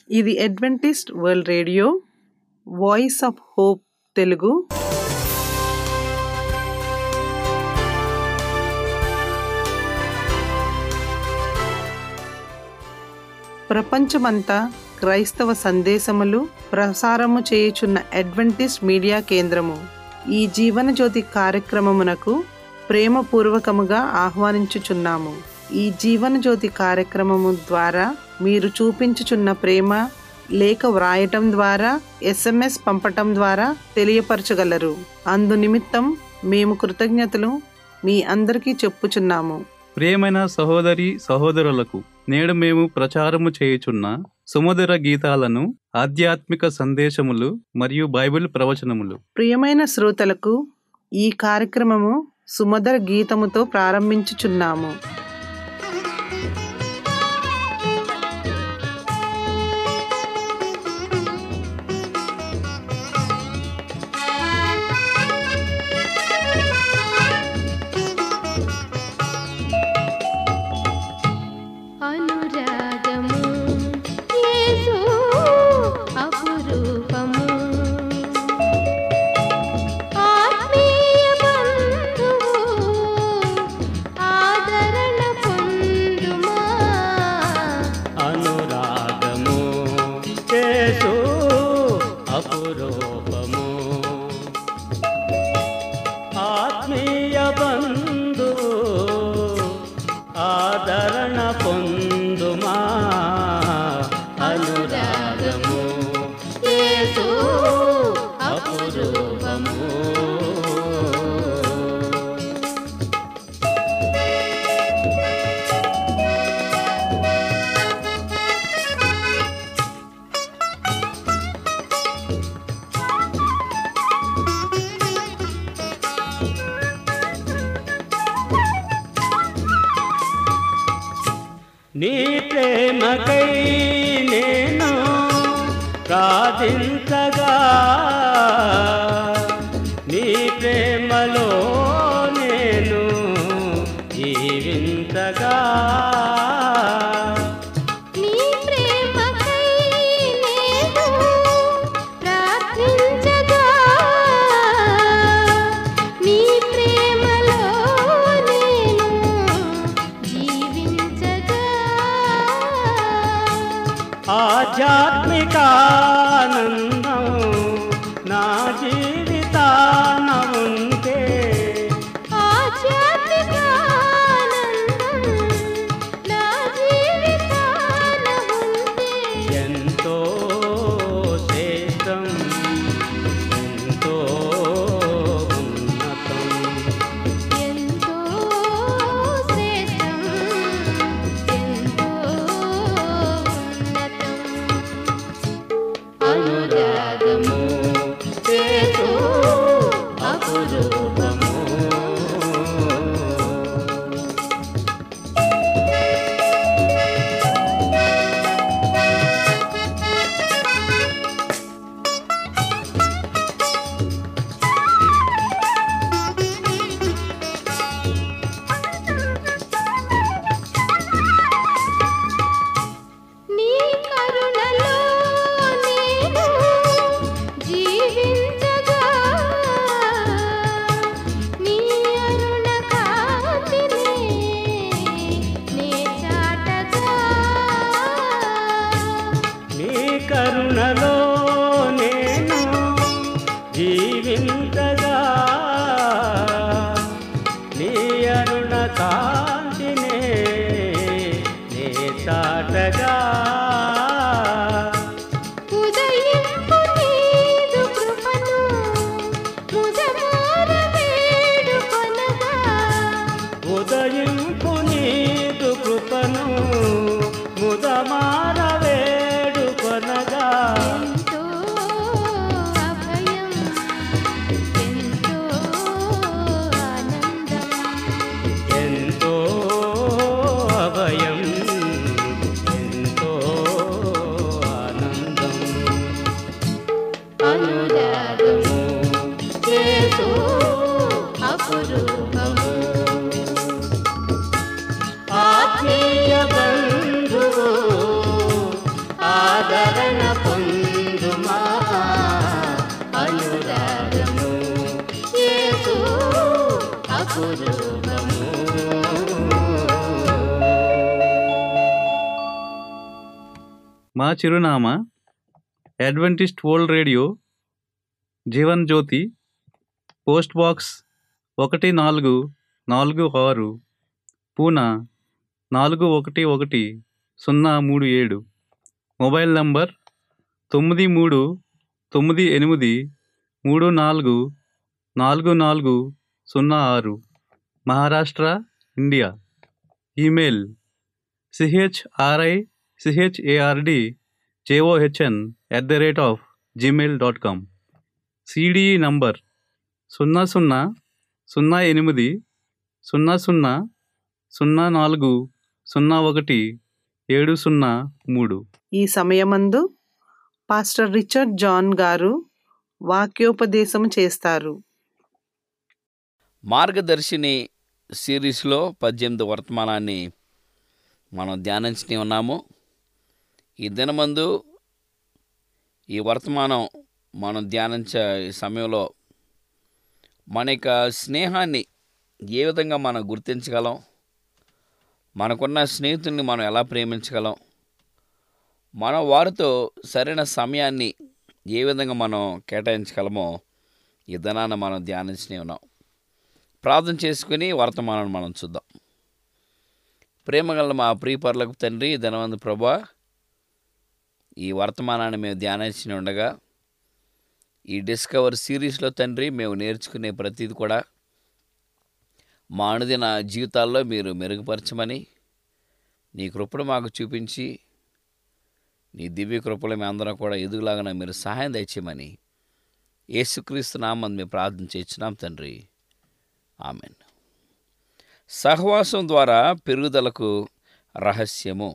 ఇది Adventist world radio voice of hope Telugu ప్రపంచమంతా క్రైస్తవ సందేశములు ప్రసారము చేయుచున్న అడ్వెంటిస్ట్ మీడియా కేంద్రము ఈ జీవన జ్యోతి కార్యక్రమమునకు ప్రేమపూర్వకముగా ఆహ్వానించుచున్నాము ఈ జీవన జ్యోతి కార్యక్రమము ద్వారా మీరు చూపించుచున్న ప్రేమ లేఖ వ్రాయటం ద్వారా ఎస్ఎంఎస్ పంపటం ద్వారా తెలియపరచగలరు అందు నిమిత్తం మేము కృతజ్ఞతలు మీ అందరికీ చెప్పుచున్నాము ప్రియమైన సహోదరి సహోదరులకు నేడు మేము ప్రచారము చేయుచున్న సుమధుర గీతాలను ఆధ్యాత్మిక సందేశములు మరియు బైబిల్ ప్రవచనములు ప్రియమైన శ్రోతలకు ఈ కార్యక్రమము సుమధుర గీతముతో ప్రారంభించుచున్నాము అనురాగము యేసు అపురూపము ఆత్మీయ బంధువు ఆదరణ పొందుమా అనురాగము చేసు అపురూపము ఆత్మీయ బంధు ఆదరణ పొందుమా అనురాగము యేసు అపురూపము నీ ప్రేమకై నేను ప్రార్థించగా నీ ప్రేమలో నేను జీవించగా నీ ప్రేమకై నేను ప్రార్థించగా నీ ప్రేమలో నేను జీవించగా ఆధ్యాత్మికానందం నా జీవితాన ఉంటే ఆధ్యాత్మికానందం నా జీవితాన ఉంటే ఎంతో శ్రేష్టం ఎంతో ఉన్నతం ఎంతో శ్రేష్టం ఎంతో ఉన్నతం అనురాగము చేసు అపురూపము నీ కరుణలో నేను జీవించగా నీ అరుణ కాంతిని నే చాటగా నీ కరుణలో నేను జీవించగా నీ అరుణ కాంతినే నే చాటగా ఉదయింపు నీదు కృపను ముదమోర వేడుకొనగా ఉదయింపు నీదు కృపను ముదమార వేడుకొనగా ఎంతో అభయం ఎంతో ఆనందం ఎంతో అభయం ఎంతో ఆనందం అనురాగము యేసు అపురూపము ఆత్మీయ బంధువు ఆదరణ మా చిరునామా Adventist world radio Jeevan Jyothi post box ఒకటి నాలుగు నాలుగు ఆరు పూనా నాలుగు ఒకటి ఒకటి సున్నా మూడు ఏడు మొబైల్ నంబర్ తొమ్మిది మూడు తొమ్మిది ఎనిమిది మూడు నాలుగు నాలుగు నాలుగు సున్నా ఆరు Maharashtra India email C H R I C H A R D J O H N at the rate of Gmail dot com C D E number సున్నా సున్నా సున్నా ఎనిమిది సున్నా సున్నా సున్నా నాలుగు సున్నా ఒకటి ఏడు సున్నా మూడు ఈ సమయమందు పాస్టర్ రిచర్డ్ జాన్ గారు వాక్యోపదేశం చేస్తారు మార్గదర్శిని సిరీస్లో పద్దెనిమిది వర్తమానాన్ని మనం ధ్యానించి ఉన్నాము ఈ దినమందు ఈ వర్తమానం మనం ధ్యానించే ఈ సమయంలో మన యొక్క స్నేహాన్ని ఏ విధంగా మనం గుర్తించగలం మనకున్న స్నేహితుల్ని మనం ఎలా ప్రేమించగలం మనం వారితో సరైన సమయాన్ని ఏ విధంగా మనం కేటాయించగలమో ఈ దినాన్ని మనం ధ్యానించి ఉన్నాం ప్రార్థన చేసుకుని వర్తమానాన్ని మనం చూద్దాం ప్రేమగల మా ప్రియపరులకు తండ్రి ధనవంత ప్రభా ఈ వర్తమానాన్ని మేము ధ్యానించి ఉండగా ఈ డిస్కవర్ సిరీస్లో తండ్రి మేము నేర్చుకునే ప్రతిది కూడా మా అనుదిన జీవితాల్లో మీరు మెరుగుపరచమని నీ కృపను మాకు చూపించి నీ దివ్య కృపలో మేము అందరం కూడా ఎదుగులాగా మీరు సహాయం దయచేయమని యేసుక్రీస్తు నామం మేము ప్రార్థన చేస్తున్నాం తండ్రి ఆమెన్ సహవాసం ద్వారా పెరుగుదలకు రహస్యము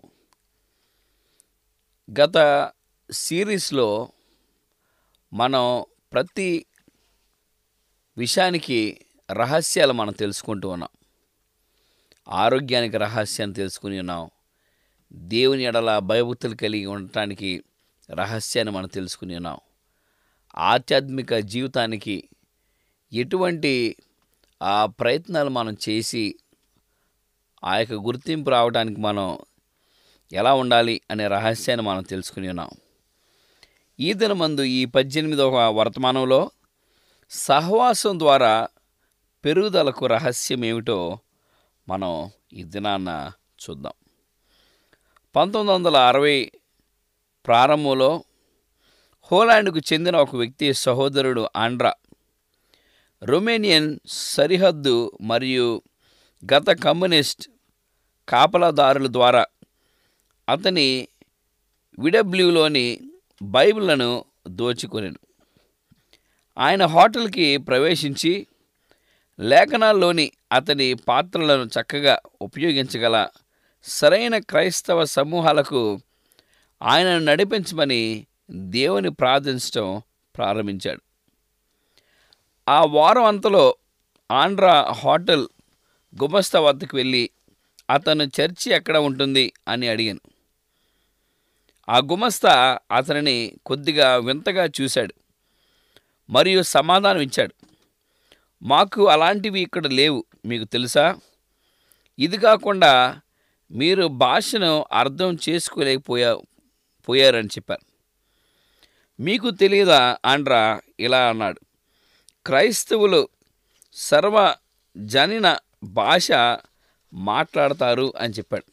గత సిరీస్లో మనం ప్రతి విషయానికి రహస్యాలు మనం తెలుసుకుంటూ ఉన్నాం ఆరోగ్యానికి రహస్యాన్ని తెలుసుకుని ఉన్నాం దేవుని ఎడల భయభక్తులు కలిగి ఉండటానికి రహస్యాన్ని మనం తెలుసుకుని ఉన్నాం ఆధ్యాత్మిక జీవితానికి ఎటువంటి ఆ ప్రయత్నాలు మనం చేసి ఆ యొక్క గుర్తింపు రావడానికి మనం ఎలా ఉండాలి అనే రహస్యాన్ని మనం తెలుసుకుని ఉన్నాం ఈ దినమందు ఈ పద్దెనిమిదవ వర్తమానంలో సహవాసం ద్వారా పెరుగుదలకు రహస్యం ఏమిటో మనం ఈ దినాన్న చూద్దాం పంతొమ్మిది వందల అరవై ప్రారంభంలో హోలాండ్కు చెందిన ఒక వ్యక్తి సహోదరుడు ఆండ్రా రొమేనియన్ సరిహద్దు మరియు గత కమ్యూనిస్ట్ కాపలాదారుల ద్వారా అతని విడబ్ల్యూలోని బైబిళ్లను దోచుకొనెను ఆయన హోటల్కి ప్రవేశించి లేఖనాల్లోని అతని పాత్రలను చక్కగా ఉపయోగించగల సరైన క్రైస్తవ సమూహాలకు ఆయనను నడిపించమని దేవుని ప్రార్థించడం ప్రారంభించాడు ఆ వారం అంతలో ఆంధ్రా హోటల్ గుమస్తా వద్దకు వెళ్ళి అతను చర్చి ఎక్కడ ఉంటుంది అని అడిగాను ఆ గుమస్తా అతనిని కొద్దిగా వింతగా చూశాడు మరియు సమాధానం ఇచ్చాడు మాకు అలాంటివి ఇక్కడ లేవు మీకు తెలుసా ఇది కాకుండా మీరు భాషను అర్థం చేసుకోలేకపోయా పోయారని చెప్పారు మీకు తెలియదా ఆండ్రా ఇలా అన్నాడు క్రైస్తవులు సర్వ జనిన భాష మాట్లాడతారు అని చెప్పాడు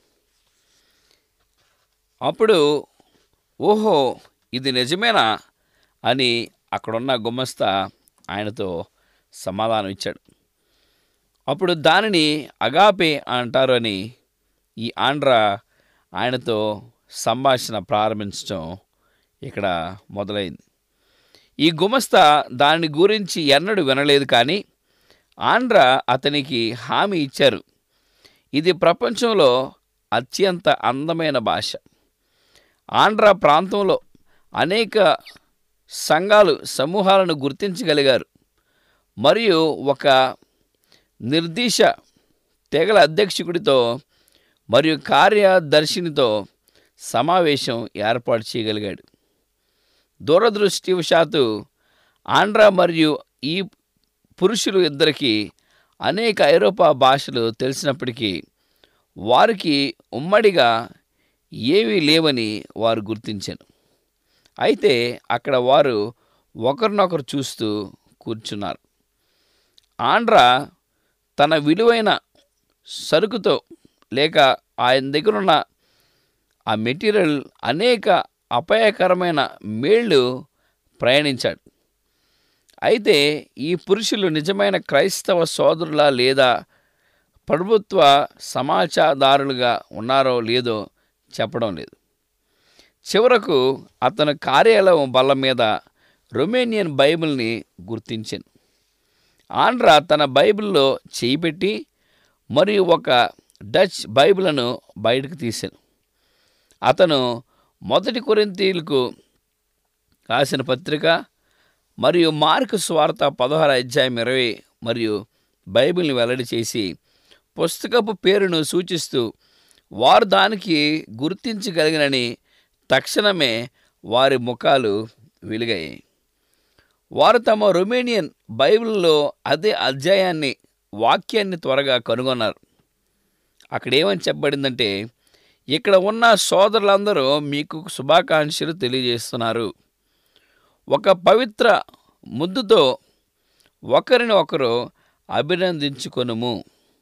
అప్పుడు ఓహో ఇది నిజమేనా అని అక్కడున్న గుమ్మస్తా ఆయనతో సమాధానం ఇచ్చాడు అప్పుడు దానిని అగాపే అంటారు అని ఈ ఆండ్రా ఆయనతో సంభాషణ ప్రారంభించడం ఇక్కడ మొదలైంది ఈ గుమస్తా దాని గురించి ఎన్నడూ వినలేదు కానీ ఆంధ్ర అతనికి హామీ ఇచ్చారు ఇది ప్రపంచంలో అత్యంత అందమైన భాష ఆంధ్ర ప్రాంతంలో అనేక సంఘాలు సమూహాలను గుర్తించగలిగారు మరియు ఒక నిర్దిశ తెగల అధ్యక్షుడితో మరియు కార్యదర్శినితో సమావేశం ఏర్పాటు చేయగలిగాడు దూరదృష్టివశాత్తు ఆంధ్ర మరియు ఈ పురుషులు ఇద్దరికి అనేక ఐరోపా భాషలు తెలిసినప్పటికీ వారికి ఉమ్మడిగా ఏమీ లేవని వారు గుర్తించాను అయితే అక్కడ వారు ఒకరినొకరు చూస్తూ కూర్చున్నారు ఆండ్రా తన విలువైన సరుకుతో లేక ఆయన దగ్గర ఉన్న ఆ మెటీరియల్ అనేక అపాయకరమైన మేళ్ళు ప్రయాణించాడు అయితే ఈ పురుషులు నిజమైన క్రైస్తవ సోదరులా లేదా ప్రభుత్వ సమాచారదారులుగా ఉన్నారో లేదో చెప్పడం లేదు చివరకు అతను కార్యాలయం బల్ల మీద రొమేనియన్ బైబిల్ని గుర్తించాను ఆండ్రా తన బైబిల్లో చేయి పెట్టి మరియు ఒక డచ్ బైబిల్ను బయటకు తీశాను అతను మొదటి కొరింతీలకు రాసిన పత్రిక మరియు మార్కు స్వార్త పదహారు అధ్యాయం ఇరవై మరియు బైబిల్ని వెల్లడి చేసి పుస్తకపు పేరును సూచిస్తూ వారు దానికి గుర్తించగలిగినని తక్షణమే వారి ముఖాలు వెలిగాయి వారు తమ రొమేనియన్ బైబిల్లో అదే అధ్యాయాన్ని వాక్యాన్ని త్వరగా కనుగొన్నారు అక్కడ ఏమని చెప్పబడిందంటే ఇక్కడ ఉన్న సోదరులందరూ మీకు శుభాకాంక్షలు తెలియజేస్తున్నారు ఒక పవిత్ర ముద్దుతో ఒకరిని ఒకరు అభినందించుకొనుము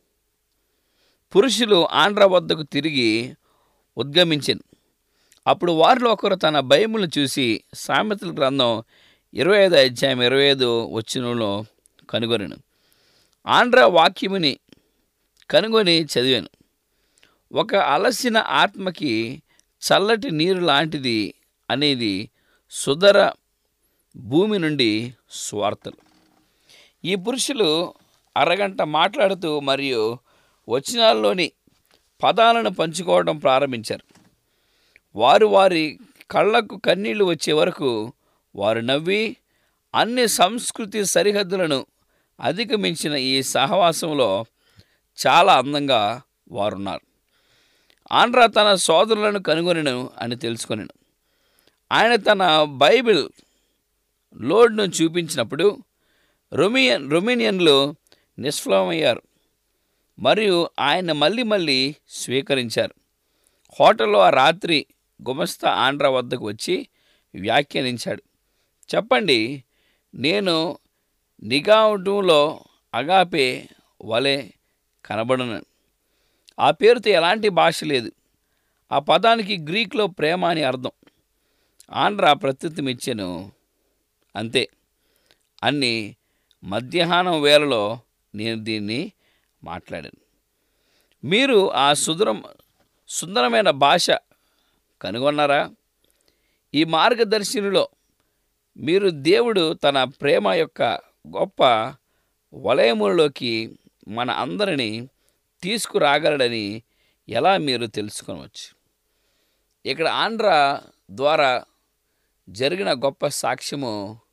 పురుషులు ఆంధ్ర వద్దకు తిరిగి ఉద్గమించింది అప్పుడు వారిలో ఒకరు తన బైబిల్ని చూసి సామెతల గ్రంథం ఇరవై ఐదు అధ్యాయం ఇరవై ఐదు వచ్చినలో కనుగొనను ఆంధ్ర వాక్యముని కనుగొని చదివాను ఒక అలసిన ఆత్మకి చల్లటి నీరు లాంటిది అనేది సుధర భూమి నుండి స్వార్థలు ఈ పురుషులు అరగంట మాట్లాడుతూ మరియు వచనాల్లోని పదాలను పంచుకోవడం ప్రారంభించారు వారు వారి కళ్ళకు కన్నీళ్లు వచ్చే వరకు వారు నవ్వి అన్ని సంస్కృతి సరిహద్దులను అధిగమించిన ఈ సహవాసంలో చాలా అందంగా వారున్నారు ఆంధ్ర తన సోదరులను కనుగొనను అని తెలుసుకొనెను ఆయన తన బైబిల్ లోడ్ను చూపించినప్పుడు రొమియన్ రొమేనియన్లు నిష్ఫలమయ్యారు మరియు ఆయన మళ్ళీ మళ్ళీ స్వీకరించారు హోటల్లో ఆ రాత్రి గుమస్తా ఆంధ్ర వద్దకు వచ్చి వ్యాఖ్యానించాడు చెప్పండి నేను నిఘావటంలో అగాపే వలె కనబడను ఆ పేరుతో ఎలాంటి భాష లేదు ఆ పదానికి గ్రీక్లో ప్రేమ అని అర్థం ఆంధ్ర ప్రత్యుత్తం ఇచ్చాను అంతే అన్ని మధ్యాహ్నం వేళలో నేను దీన్ని మాట్లాడాను మీరు ఆ సుందరం సుందరమైన భాష కనుగొన్నారా ఈ మార్గదర్శినిలో మీరు దేవుడు తన ప్రేమ యొక్క గొప్ప వలయములలోకి మన అందరినీ తీసుకురాగలడని ఎలా మీరు తెలుసుకోవచ్చు ఇక్కడ ఆంధ్ర ద్వారా జరిగిన గొప్ప సాక్ష్యము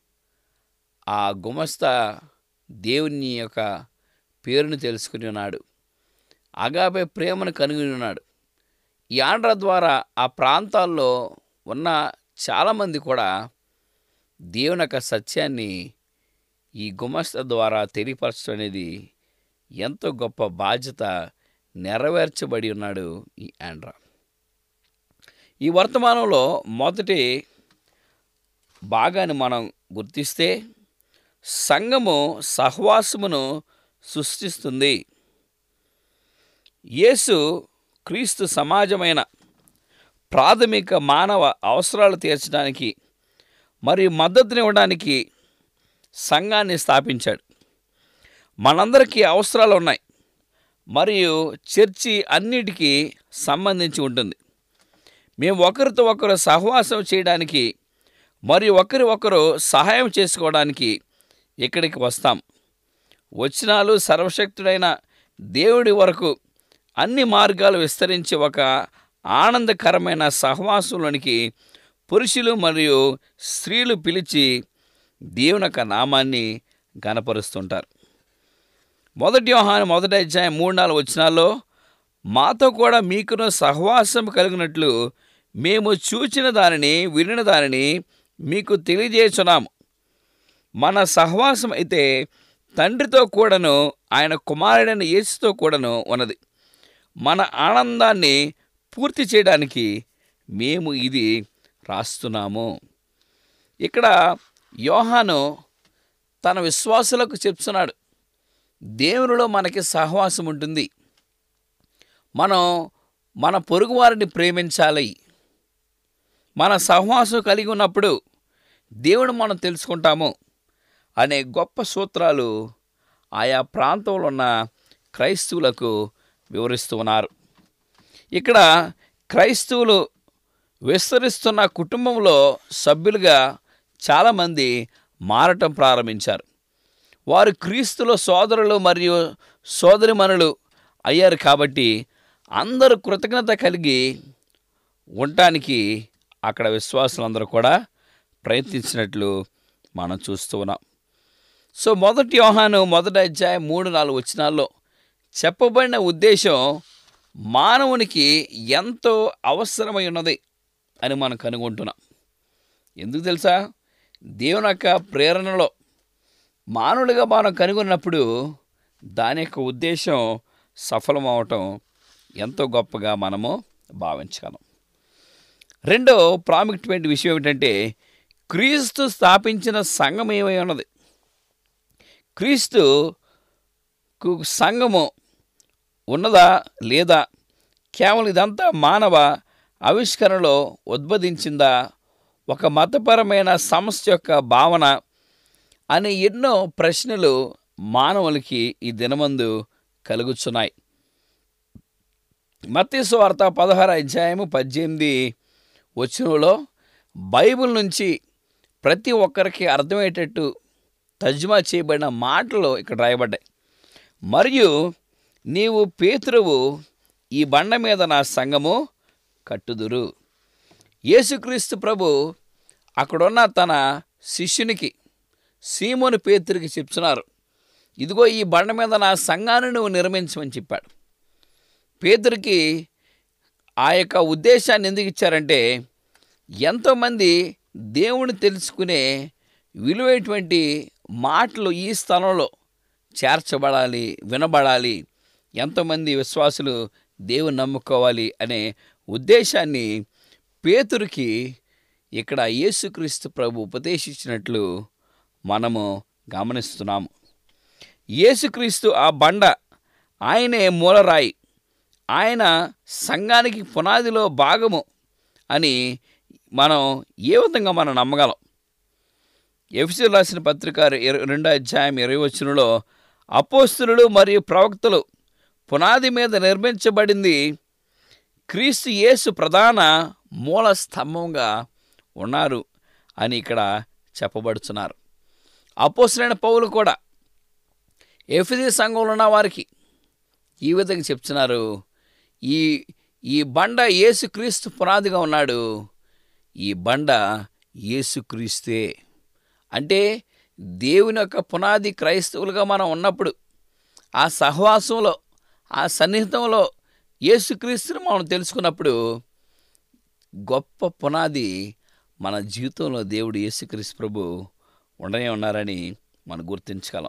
ఆ గుమస్తా దేవుని యొక్క పేరును తెలుసుకుని ఉన్నాడు అగాపే ప్రేమను కనుగొని ఉన్నాడు ఈ ఆంధ్ర ద్వారా ఆ ప్రాంతాల్లో ఉన్న చాలామంది కూడా దేవుని యొక్క సత్యాన్ని ఈ గుమస్త ద్వారా తెలియపరచడం అనేది ఎంతో గొప్ప బాధ్యత నెరవేర్చబడి ఉన్నాడు ఈ ఆండ్రా ఈ వర్తమానంలో మొదటి భాగాన్ని మనం గుర్తిస్తే సంఘము సహవాసమును సృష్టిస్తుంది యేసు క్రీస్తు సమాజమైన ప్రాథమిక మానవ అవసరాలు తీర్చడానికి మరియు మద్దతునివ్వడానికి సంఘాన్ని స్థాపించాడు మనందరికీ అవసరాలు ఉన్నాయి మరియు చర్చి అన్నిటికీ సంబంధించి ఉంటుంది మేము ఒకరితో ఒకరు సహవాసం చేయడానికి మరియు ఒకరి ఒకరు సహాయం చేసుకోవడానికి ఇక్కడికి వస్తాం వచనాలు సర్వశక్తుడైన దేవుడి వరకు అన్ని మార్గాలు విస్తరించి ఒక ఆనందకరమైన సహవాసంలోనికి పురుషులు మరియు స్త్రీలు పిలిచి దేవుని యొక్క నామాన్ని గనపరుస్తుంటారు మొదటి యోహాను మొదటి అధ్యాయం మూడు నాలుగు వచనాల్లో మాతో కూడా మీకును సహవాసం కలిగినట్లు మేము చూచిన దానిని వినిన దానిని మీకు తెలియజేస్తున్నాము మన సహవాసం అయితే తండ్రితో కూడాను ఆయన కుమారుడైన యేసుతో కూడాను ఉన్నది మన ఆనందాన్ని పూర్తి చేయడానికి మేము ఇది రాస్తున్నాము ఇక్కడ యోహాను తన విశ్వాసులకు చెప్తున్నాడు దేవునిలో మనకి సహవాసం ఉంటుంది మనం మన పొరుగువారిని ప్రేమించాలి మన సహవాసం కలిగి ఉన్నప్పుడు దేవుడు మనం తెలుసుకుంటాము అనే గొప్ప సూత్రాలు ఆయా ప్రాంతంలో ఉన్న క్రైస్తవులకు వివరిస్తూ ఉన్నారు ఇక్కడ క్రైస్తవులు విస్తరిస్తున్న కుటుంబంలో సభ్యులుగా చాలామంది మారటం ప్రారంభించారు వారు క్రీస్తులో సోదరులు మరియు సోదరిమణులు అయ్యారు కాబట్టి అందరూ కృతజ్ఞత కలిగి ఉండటానికి అక్కడ విశ్వాసులందరూ కూడా ప్రయత్నించినట్లు మనం చూస్తూ ఉన్నాం సో మొదటి యోహాను మొదటి అధ్యాయం మూడు నాలుగు వచనాల్లో చెప్పబడిన ఉద్దేశం మానవునికి ఎంతో అవసరమై ఉన్నది అని మనం కనుగొంటున్నాం ఎందుకు తెలుసా దేవుని యొక్క ప్రేరణలో మానవుడిగా మనం కనుగొన్నప్పుడు దాని యొక్క ఉద్దేశం సఫలమవటం ఎంతో గొప్పగా మనము భావించగలం రెండో ప్రాముఖ్యమైన విషయం ఏమిటంటే క్రీస్తు స్థాపించిన సంఘం ఏమై ఉన్నది క్రీస్తుకు సంఘము ఉన్నదా లేదా కేవలం ఇదంతా మానవ ఆవిష్కరణలో ఉద్భవించిందా ఒక మతపరమైన సంస్థ యొక్క భావన అనే ఎన్నో ప్రశ్నలు మానవులకి ఈ దినమందు కలుగుచున్నాయి మత్తీసు వార్త పదహారు అధ్యాయము పద్దెనిమిది వచనంలో బైబిల్ నుంచి ప్రతి ఒక్కరికి అర్థమయ్యేటట్టు తర్జుమా చేయబడిన మాటలు ఇక్కడ రాయబడ్డాయి మరియు నీవు పేతురువు ఈ బండ మీద నా సంఘము కట్టుదురు యేసుక్రీస్తు ప్రభు అక్కడున్న తన శిష్యునికి సీమోను పేతురికి చెప్తున్నారు ఇదిగో ఈ బండ మీద నా సంఘాన్ని నువ్వు నిర్మించమని చెప్పాడు పేతురికి ఆ యొక్క ఉద్దేశాన్ని ఎందుకు ఇచ్చారంటే ఎంతోమంది దేవుని తెలుసుకునే విలువైనటువంటి మాటలు ఈ స్థలంలో చేర్చబడాలి వినబడాలి ఎంతోమంది విశ్వాసులు దేవుని నమ్ముకోవాలి అనే ఉద్దేశాన్ని పేతురికి ఇక్కడ యేసుక్రీస్తు ప్రభు ఉపదేశించినట్లు మనము గమనిస్తున్నాము యేసుక్రీస్తు ఆ బండ ఆయనే మూలరాయి ఆయన సంఘానికి పునాదిలో భాగము అని మనం ఏ విధంగా మనం నమ్మగలం ఎఫ్సి రాసిన పత్రిక ఇర- రెండో అధ్యాయం ఇరవై వచనంలో అపోస్తులు మరియు ప్రవక్తలు పునాది మీద నిర్మించబడింది క్రీస్తు యేసు ప్రధాన మూల స్తంభంగా ఉన్నారు అని ఇక్కడ చెప్పబడుతున్నారు అపోస్తులైన పౌలు కూడా ఎఫ్సి సంఘంలో ఉన్న వారికి ఈ విధంగా చెప్తున్నారు ఈ ఈ బండ యేసుక్రీస్తు పునాదిగా ఉన్నాడు ఈ బండ యేసుక్రీస్తే అంటే దేవుని యొక్క పునాది క్రైస్తవులుగా మనం ఉన్నప్పుడు ఆ సహవాసంలో ఆ సన్నిహితంలో యేసుక్రీస్తుని మనం తెలుసుకున్నప్పుడు గొప్ప పునాది మన జీవితంలో దేవుడు యేసుక్రీస్తు ప్రభు ఉండనే ఉన్నారని మనం గుర్తించగలం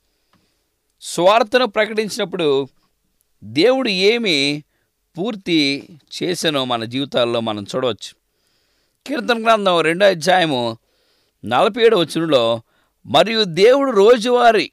స్వార్థను ప్రకటించినప్పుడు దేవుడు ఏమి పూర్తి చేసానో మన జీవితాల్లో మనం చూడవచ్చు కీర్తన గ్రంథం రెండో అధ్యాయము నలభై ఏడు వచనంలో మరియు దేవుడు రోజువారీ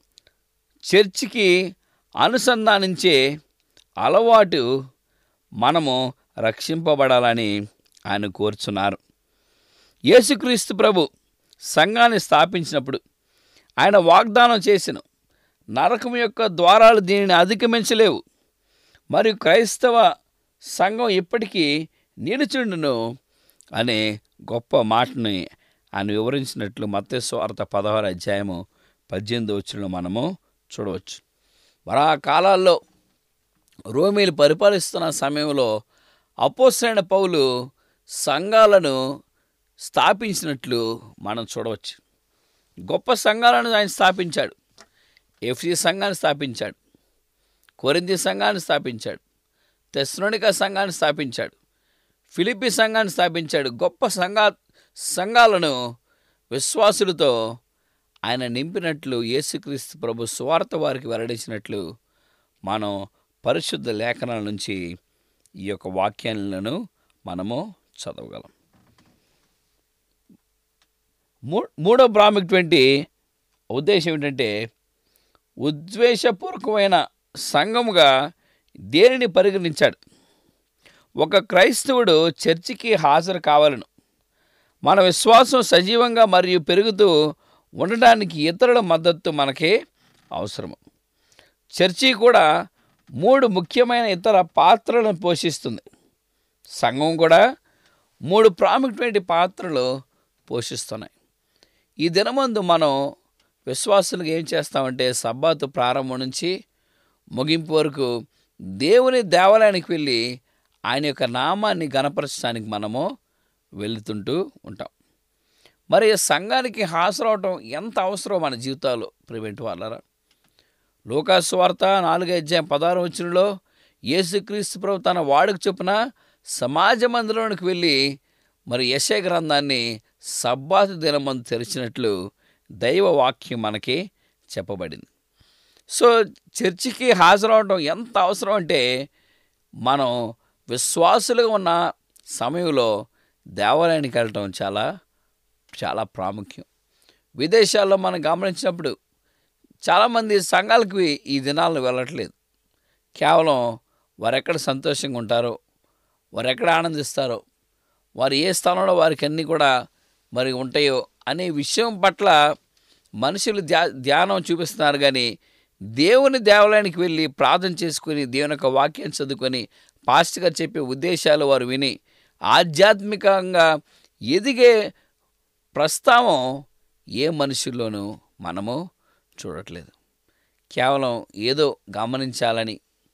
చర్చికి అనుసంధానించే అలవాటు మనము రక్షింపబడాలని ఆయన కోరుచున్నారు యేసుక్రీస్తు ప్రభు సంఘాన్ని స్థాపించినప్పుడు ఆయన వాగ్దానం చేసిన నరకం యొక్క ద్వారాలు దీనిని అధిగమించలేవు మరియు క్రైస్తవ సంఘం ఇప్పటికీ నిలుచుండును అనే గొప్ప మాటని ఆయన వివరించినట్లు మత్స్వార్త పదహారు అధ్యాయము పద్దెనిమిది వచ్చిన మనము చూడవచ్చు మరి ఆ కాలాల్లో రోమీలు పరిపాలిస్తున్న సమయంలో అపోసైన పౌలు సంఘాలను స్థాపించినట్లు మనం చూడవచ్చు గొప్ప సంఘాలను ఆయన స్థాపించాడు ఎఫ్సి సంఘాన్ని స్థాపించాడు కొరింది సంఘాన్ని స్థాపించాడు తెస్లోనిక సంఘాన్ని స్థాపించాడు ఫిలిప్పి సంఘాన్ని స్థాపించాడు గొప్ప సంఘా సంఘాలను విశ్వాసులతో ఆయన నింపినట్లు యేసుక్రీస్తు ప్రభు స్వార్థ వారికి వెల్లడించినట్లు మనం పరిశుద్ధ లేఖనాల నుంచి ఈ యొక్క వాక్యాలను మనము చదవగలం మూ మూడో ప్రాముఖ్యటువంటి ఉద్దేశం ఏంటంటే ఉద్వేషపూర్వకమైన సంఘముగా దేనిని పరిగణించాడు ఒక క్రైస్తవుడు చర్చికి హాజరు కావాలను మన విశ్వాసం సజీవంగా మరియు పెరుగుతూ ఉండడానికి ఇతరుల మద్దతు మనకే అవసరము చర్చి కూడా మూడు ముఖ్యమైన ఇతర పాత్రలను పోషిస్తుంది సంఘం కూడా మూడు ప్రాముఖ్యమైన పాత్రలు పోషిస్తున్నాయి ఈ దినమందు మనం విశ్వాసులకు ఏం చేస్తామంటే సబ్బాతు ప్రారంభం నుంచి ముగింపు వరకు దేవుని దేవాలయానికి వెళ్ళి ఆయన యొక్క నామాన్ని గణపరచడానికి మనము వెళుతుంటూ ఉంటాం మరి సంఘానికి హాజరవటం ఎంత అవసరం మన జీవితాలు ప్రివెంట్ వాళ్ళరా లోకాసు వార్త నాలుగు అధ్యాయం పదహారు వచ్చినలో యేసుక్రీస్తు ప్రభు తన వాడుకు చొప్పున సమాజ మందిరంలోకి వెళ్ళి మరి యశ గ్రంథాన్ని సబ్బాతు దినమందు తెరిచినట్లు దైవ వాక్యం మనకి చెప్పబడింది సో చర్చికి హాజరవడం ఎంత అవసరం అంటే మనం విశ్వాసులుగా ఉన్న సమయంలో దేవాలయానికి వెళ్ళటం చాలా చాలా ప్రాముఖ్యం విదేశాల్లో మనం గమనించినప్పుడు చాలామంది సంఘాలకు ఈ దినాలను వెళ్ళట్లేదు కేవలం వారు ఎక్కడ సంతోషంగా ఉంటారో వారు ఎక్కడ ఆనందిస్తారో వారు ఏ స్థానంలో వారికి అన్నీ కూడా మరి ఉంటాయో అనే విషయం పట్ల మనుషులు ధ్యా ధ్యానం చూపిస్తున్నారు కానీ దేవుని దేవాలయానికి వెళ్ళి ప్రార్థన చేసుకుని దేవుని యొక్క వాక్యం చదువుకొని పాస్ట్గా చెప్పే ఉద్దేశాలు వారు విని ఆధ్యాత్మికంగా ఎదిగే ప్రస్తావం ఏ మనుషుల్లోనూ మనము చూడట్లేదు కేవలం ఏదో గమనించాలని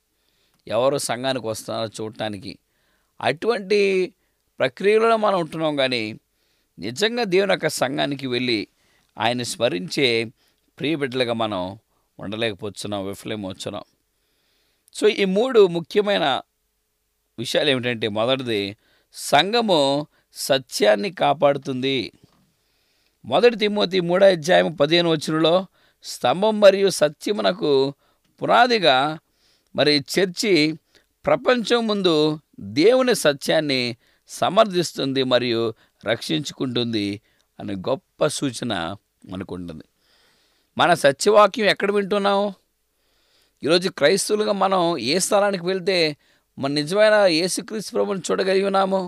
ఎవరు సంఘానికి వస్తున్నారో చూడటానికి అటువంటి ప్రక్రియలో మనం ఉంటున్నాం కానీ నిజంగా దేవుని యొక్క సంఘానికి వెళ్ళి ఆయన స్మరించే ప్రియబిడ్డలుగా మనం ఉండలేకపోతున్నాం విఫలమవుతున్నాం సో ఈ మూడు ముఖ్యమైన విషయాలు ఏమిటంటే మొదటిది సంఘము సత్యాన్ని కాపాడుతుంది మొదటి తిమ్మోతి మూడో అధ్యాయం పదిహేను వచనంలో స్తంభం మరియు సత్యమునకు పునాదిగా మరి చర్చి ప్రపంచం ముందు దేవుని సత్యాన్ని సమర్థిస్తుంది మరియు రక్షించుకుంటుంది అనే గొప్ప సూచన మనకుంటుంది మన సత్యవాక్యం ఎక్కడ వింటున్నాం ఈరోజు క్రైస్తవులుగా మనం ఏ స్థలానికి వెళ్తే మన నిజమైన యేసుక్రీస్తు ప్రభుని చూడగలిగి ఉన్నాము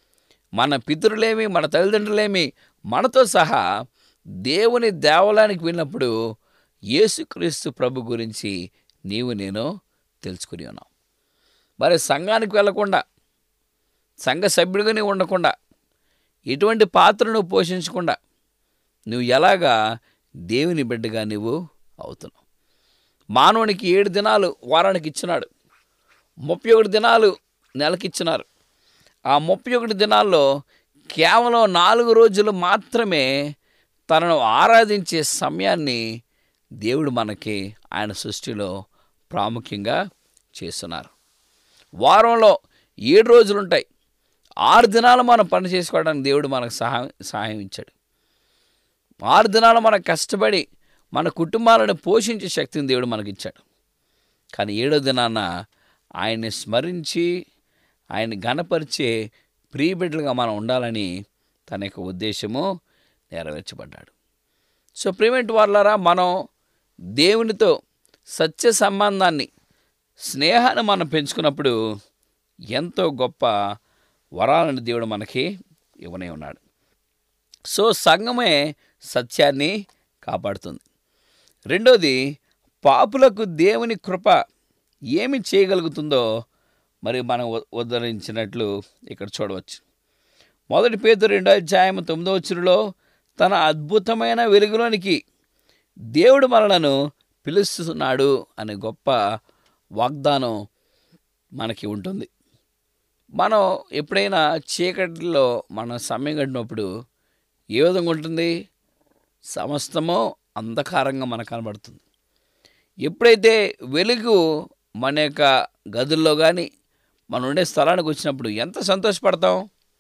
మన పితరులేమి మన తల్లిదండ్రులేమి మనతో సహా దేవుని దేవాలయానికి వెళ్ళినప్పుడు యేసుక్రీస్తు ప్రభు గురించి నీవు నేను తెలుసుకుని ఉన్నాం మరి సంఘానికి వెళ్ళకుండా సంఘ సభ్యుడిగానే ఉండకుండా ఎటువంటి పాత్రను పోషించకుండా నువ్వు ఎలాగా దేవుని బిడ్డగా నువ్వు అవుతున్నావు మానవునికి ఏడు దినాలు వారానికి ఇచ్చినాడు ముప్పై ఒకటి దినాలు నెలకిచ్చినారు ఆ ముప్పై ఒకటి దినాల్లో కేవలం నాలుగు రోజులు మాత్రమే తనను ఆరాధించే సమయాన్ని దేవుడు మనకి ఆయన సృష్టిలో ప్రాముఖ్యంగా చేస్తున్నారు వారంలో ఏడు రోజులు ఉంటాయి ఆరు దినాలు మనం పని చేసుకోవడానికి దేవుడు మనకు సహాయం సహాయం ఇచ్చాడు ఆరు దినాలు మనం కష్టపడి మన కుటుంబాలను పోషించే శక్తిని దేవుడు మనకి ఇచ్చాడు కానీ ఏడో దినాన ఆయన్ని స్మరించి ఆయన్ని గణపరిచే ప్రియబిడ్డలుగా మనం ఉండాలని తన యొక్క ఉద్దేశము నెరవేర్చబడ్డాడు సో ప్రివెంట్ వాళ్ళరా మనం దేవునితో సత్య సంబంధాన్ని స్నేహాన్ని మనం పెంచుకున్నప్పుడు ఎంతో గొప్ప వరాలను దేవుడు మనకి ఇవ్వనే ఉన్నాడు సో సంఘమే సత్యాన్ని కాపాడుతుంది రెండోది పాపులకు దేవుని కృప ఏమి చేయగలుగుతుందో మరి మనం ఉ- ఉద్ధరించినట్లు ఇక్కడ చూడవచ్చు మొదటి పేద రెండో అధ్యాయం తొమ్మిదో వచ్చులో తన అద్భుతమైన వెలుగులోనికి దేవుడు మనలను పిలుస్తున్నాడు అనే గొప్ప వాగ్దానం మనకి ఉంటుంది మనం ఎప్పుడైనా చీకటిలో మన సమయం గడిపినప్పుడు ఏ విధంగా ఉంటుంది సమస్తము అంధకారంగా మనకు కనబడుతుంది ఎప్పుడైతే వెలుగు మన యొక్క గదుల్లో కానీ మనం ఉండే స్థలానికి వచ్చినప్పుడు ఎంత సంతోషపడతాం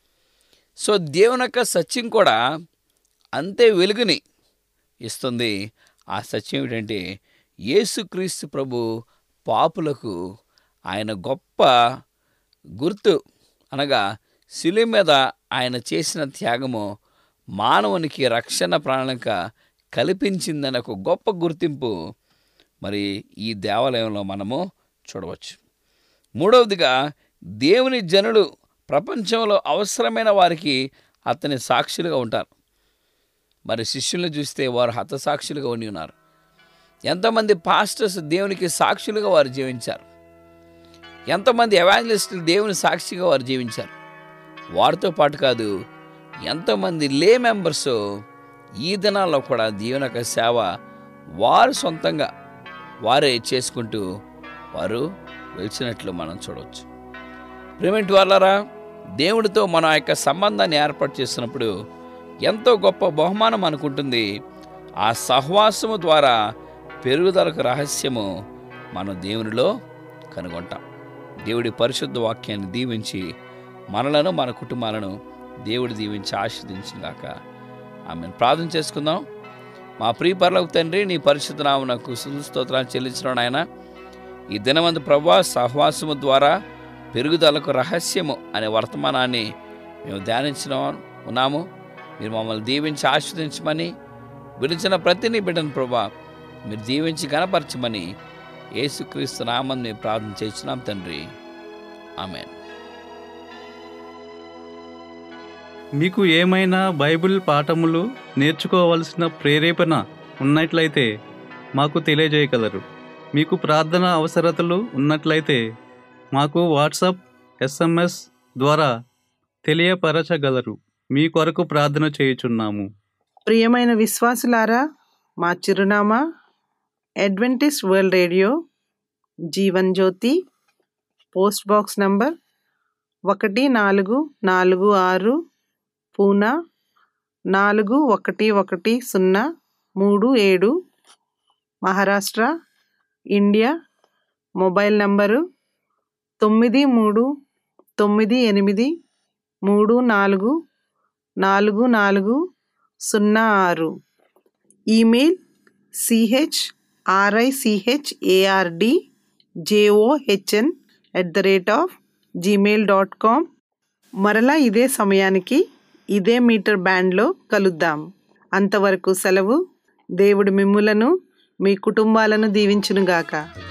సో దేవుని యొక్క సత్యం కూడా అంతే వెలుగుని ఇస్తుంది ఆ సత్యం ఏమిటంటే యేసుక్రీస్తు ప్రభు పాపులకు ఆయన గొప్ప గుర్తు అనగా శిలువ మీద ఆయన చేసిన త్యాగము మానవునికి రక్షణ ప్రణాళిక కల్పించిందనే ఒక గొప్ప గుర్తింపు మరి ఈ దేవాలయంలో మనము చూడవచ్చు మూడవదిగా దేవుని జనులు ప్రపంచంలో అవసరమైన వారికి అతని సాక్షులుగా ఉంటారు మరి శిష్యులను చూస్తే వారు హతసాక్షులుగా ఉండి ఉన్నారు ఎంతమంది పాస్టర్స్ దేవునికి సాక్షులుగా వారు జీవించారు ఎంతమంది ఎవాంజలిస్టులు దేవుని సాక్షిగా వారు జీవించారు వారితో పాటు కాదు ఎంతమంది లే మెంబర్స్ ఈ దినాల్లో కూడా దేవుని యొక్క సేవ వారు సొంతంగా వారే చేసుకుంటూ వారు వెలిచినట్లు మనం చూడవచ్చు ప్రేమెంట్ వాళ్ళరా దేవుడితో మన యొక్క సంబంధాన్ని ఏర్పాటు చేసినప్పుడు ఎంతో గొప్ప బహుమానం అనుకుంటుంది ఆ సహవాసము ద్వారా పెరుగుదలకు రహస్యము మనం దేవునిలో కనుగొంటాం దేవుడి పరిశుద్ధ వాక్యాన్ని దీవించి మనలను మన కుటుంబాలను దేవుడు దీవించి ఆశీర్దించినాక ఆమెను ప్రార్థన చేసుకుందాం మా ప్రియ పరలోక తండ్రి నీ పరిశుద్ధ నామనకు స్తోత్రాలు చెల్లించిన ఆయన ఈ దినమందు ప్రభా సహవాసము ద్వారా పెరుగుదలకు రహస్యము అనే వర్తమానాన్ని మేము ధ్యానించిన ఉన్నాము మీరు మమ్మల్ని దీవించి ఆస్వాదించమని విడిచిన ప్రతి నీ బిడ్డను ప్రభా మీరు దీవించి గణపరచమని యేసుక్రీస్తు నామం మేము ప్రార్థన చేస్తున్నాం తండ్రి ఆమెన్ మీకు ఏమైనా బైబిల్ పాఠములు నేర్చుకోవలసిన ప్రేరేపణ ఉన్నట్లయితే మాకు తెలియజేయగలరు మీకు ప్రార్థన అవసరతలు ఉన్నట్లయితే మాకు వాట్సాప్ ఎస్ఎంఎస్ ద్వారా తెలియపరచగలరు మీ కొరకు ప్రార్థన చేయుచున్నాము ప్రియమైన విశ్వాసులారా మా చిరునామా Adventist world radio Jeevan Jyothi post box number ఒకటి నాలుగు నాలుగు ఆరు పూనా నాలుగు ఒకటి ఒకటి సున్నా మూడు ఏడు మహారాష్ట్ర ఇండియా మొబైల్ నంబరు తొమ్మిది మూడు తొమ్మిది ఎనిమిది మూడు నాలుగు నాలుగు నాలుగు సున్నా ఆరు email C H R I C H A R D J O H N at the rate of Gmail dot com మరలా ఇదే సమయానికి ఇదే మీటర్ బ్యాండ్లో కలుద్దాం అంతవరకు సెలవు దేవుడు మిమ్ములను మీ కుటుంబాలను దీవించునుగాక